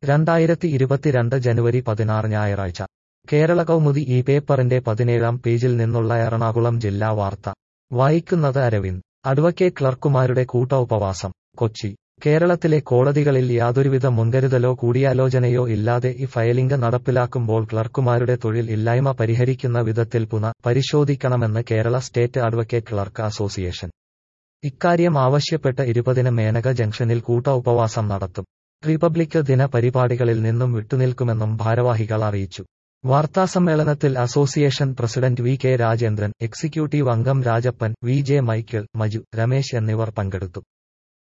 രണ്ടായിരത്തി ഇരുപത്തിരണ്ട് ജനുവരി പതിനാറ് ഞായറാഴ്ച കേരള കൗമുദി ഈ പേപ്പറിന്റെ പതിനേഴാം പേജിൽ നിന്നുള്ള എറണാകുളം ജില്ലാ വാർത്ത വായിക്കുന്നത് അരവിന്ദ് അഡ്വക്കേറ്റ് ക്ലർക്കുമാരുടെ കൂട്ട ഉപവാസം കൊച്ചി കേരളത്തിലെ കോടതികളിൽ യാതൊരുവിധ മുൻകരുതലോ കൂടിയാലോചനയോ ഇല്ലാതെ ഈ ഫയലിംഗ് നടപ്പിലാക്കുമ്പോൾ ക്ലർക്കുമാരുടെ തൊഴിൽ ഇല്ലായ്മ പരിഹരിക്കുന്ന വിധത്തിൽ പുന പരിശോധിക്കണമെന്ന് Kerala state advocate clerk association ഇക്കാര്യം ആവശ്യപ്പെട്ട് ഇരുപതിന് മേനക ജംഗ്ഷനിൽ കൂട്ട ഉപവാസം നടത്തും റിപ്പബ്ലിക് ദിന പരിപാടികളിൽ നിന്നും വിട്ടുനിൽക്കുമെന്നും ഭാരവാഹികൾ അറിയിച്ചു വാർത്താസമ്മേളനത്തിൽ association president V K Rajendran executive അംഗം രാജപ്പൻ വി ജെ മൈക്കിൾ മജു രമേശ് എന്നിവർ പങ്കെടുത്തു